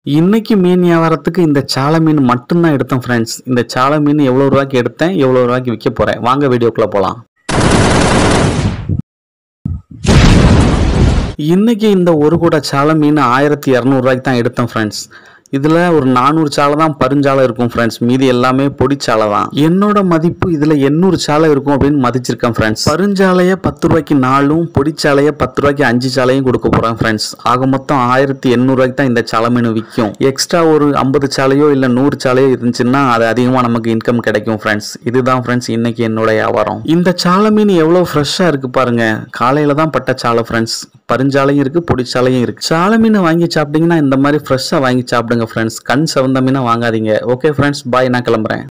இன்னைக்கு மீன் வியாபாரத்துக்கு இந்த சாலை மீன் மட்டும்தான் எடுத்தேன் ஃப்ரெண்ட்ஸ் இந்த சாலை மீன் எவ்வளோ ரூபாய்க்கு எடுத்தேன் எவ்வளோ ரூபாய்க்கு விற்க போகிறேன் வாங்க வீடியோக்குள்ளே போகலாம் இன்னைக்கு இந்த ஒரு கூட சாலை மீன் ஆயிரத்தி இரநூறுவாய்க்கு தான் எடுத்தேன் ஃப்ரெண்ட்ஸ் இதில் ஒரு நானூறு சாலை தான் பருஞ்சாலை இருக்கும் ஃப்ரெண்ட்ஸ் மீதி எல்லாமே பொடிச்சாலை தான் என்னோட மதிப்பு இதில் எண்ணூறு சாலை இருக்கும் அப்படின்னு மதிச்சிருக்கேன் ஃப்ரெண்ட்ஸ் பருஞ்சாலையை பத்து ரூபாய்க்கு நாலும் பொடிச்சாலையை பத்து ரூபாய்க்கு அஞ்சு சாலையும் கொடுக்க போகிறேன் ஃப்ரெண்ட்ஸ் ஆக மொத்தம் ஆயிரத்தி எண்ணூறுவாய்க்கு தான் இந்த சாலை மீன் விற்கும் எக்ஸ்ட்ரா ஒரு ஐம்பது சாலையோ இல்லை நூறு சாலையோ இருந்துச்சுன்னா அது அதிகமாக நமக்கு இன்கம் கிடைக்கும் ஃப்ரெண்ட்ஸ் இதுதான் ஃப்ரெண்ட்ஸ் இன்னைக்கு என்னோட வியாபாரம் இந்த சாலை மீன் எவ்வளோ ஃப்ரெஷ்ஷாக இருக்கு பாருங்க காலையில தான் பட்ட சாலை ஃப்ரெண்ட்ஸ் பருஞ்சாலையும் இருக்கு பொடிச்சாலையும் இருக்கு சாலை மீன் வாங்கி சாப்பிட்டீங்கன்னா இந்த மாதிரி ஃப்ரெஷ்ஷாக வாங்கி சாப்பிடுங்க ஃப்ரெண்ட்ஸ் கண் சிவந்த மீனை வாங்காதீங்க ஓகே ஃப்ரெண்ட்ஸ் பாய் நான் கிளம்புறேன்